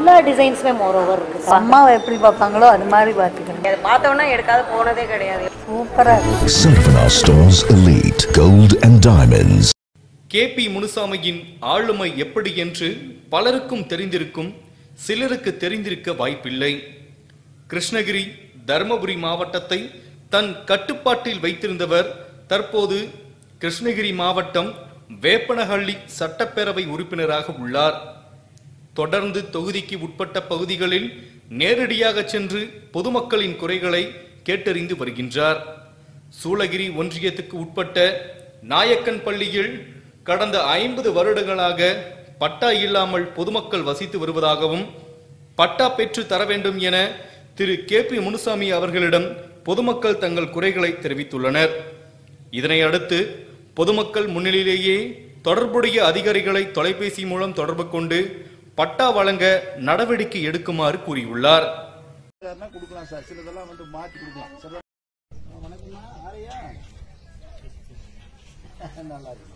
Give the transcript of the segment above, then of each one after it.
எல்லா டிசைன்ஸுமே more over இருக்கு அம்மாவை எப்படி பார்ப்பாங்களோ அது மாதிரி பார்த்துக்கிறேன் அது பார்த்தோன்னா எடுக்காத போனதே கிடையாது சூப்பராக இருக்கு Sarvana Stores Elite Gold and Diamonds. KP முனுசாமியின் ஆளுமை எப்படி என்று பலருக்கும் தெரிந்திருக்கும் சிலருக்கு தெரிந்திருக்க வாய்ப்பில்லை கிருஷ்ணகிரி தருமபுரி மாவட்டத்தை தன் கட்டுப்பாட்டில் வைத்திருந்தவர் தற்போது கிருஷ்ணகிரி மாவட்டம் வேப்பனஹள்ளி சட்டப்பேரவை உறுப்பினராக உள்ளார் தொடர்ந்து தொகுதிக்கு உட்பட்ட பகுதிகளில் நேரடியாக சென்று பொதுமக்களின் குறைகளை கேட்டறிந்து வருகின்றார் சூளகிரி ஒன்றியத்துக்கு உட்பட்ட நாயக்கன் பள்ளியில் கடந்த ஐம்பது வருடங்களாக பட்டா இல்லாமல் பொதுமக்கள் வசித்து வருவதாகவும் பட்டா பெற்று தர வேண்டும் என திரு கே பி முனுசாமி அவர்களிடம் பொதுமக்கள் தங்கள் குறைகளை தெரிவித்துள்ளனர் இதனை அடுத்து பொதுமக்கள் முன்னிலையிலேயே தொடர்புடைய அதிகாரிகளை தொலைபேசி மூலம் தொடர்பு கொண்டு பட்டா வழங்க நடவடிக்கை எடுக்குமாறு கூறியுள்ளார் சார்னா கொடுக்கலாம் சார் சிலதெல்லாம் வந்து மாற்றி கொடுக்கலாம் சார் வணக்கம்மா ஆரையா நல்லா இருக்கு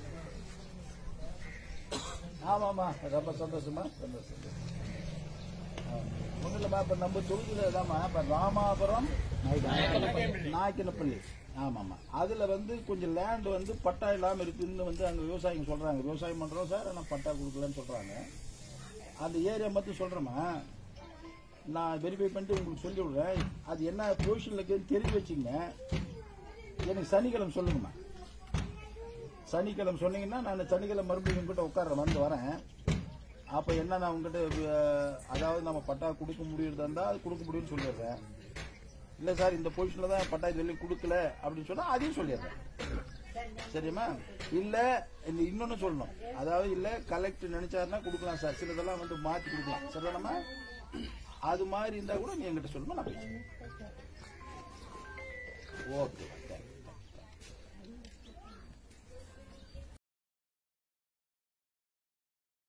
ஆமாம்மா ரொம்ப சந்தோஷமா சந்தோஷம் ஒன்றும் இல்லைம்மா இப்போ நம்ம தொகுதியில் தான்மா இப்போ ராமாபுரம் நாய்க்கனப்பள்ளி ஆமாம்மா அதில் வந்து கொஞ்சம் லேண்ட் வந்து பட்டா இல்லாமல் இருக்குன்னு வந்து அங்கே விவசாயிங்க சொல்கிறாங்க விவசாயம் பண்ணுறோம் சார் ஆனால் பட்டா கொடுக்கலன்னு சொல்கிறாங்க அந்த ஏரியா மட்டும் சொல்கிறேம்மா நான் வெரிஃபை பண்ணிட்டு உங்களுக்கு சொல்லி விடுறேன் அது என்ன பொசிஷனில் இருக்குன்னு தெரிஞ்சு வச்சுங்க எனக்கு சனிக்கிழமை சொல்லுங்கம்மா சனிக்கிழமை சொன்னீங்கன்னா நான் சனிக்கிழமை மறுபடியும் உங்ககிட்ட உட்கார்றேன் வந்து வரேன் அப்போ என்ன நான் உங்ககிட்ட அஹ், அதாவது நம்ம பட்டா கொடுக்க முடியறதா இருந்தால் அது கொடுக்க முடியும்னு சொல்லிடுறேன் இல்லை சார் இந்த பொசிஷனில் தான் பட்டா இது வெளியே கொடுக்கல அப்படின்னு சொன்னால் அதையும் சொல்லிடுறேன் சரிம்மா இல்லை இந்த இன்னொன்று சொல்லணும் அதாவது இல்லை கலெக்டர் நினைச்சாருன்னா கொடுக்கலாம் சார் சிலதெல்லாம் வந்து மாற்றி கொடுக்கலாம் சரிதானம்மா அது மாதிரி இருந்தால் கூட நீ என்கிட்ட சொல்லணும் நான் பேசுறேன் ஓகே தேங்க்யூ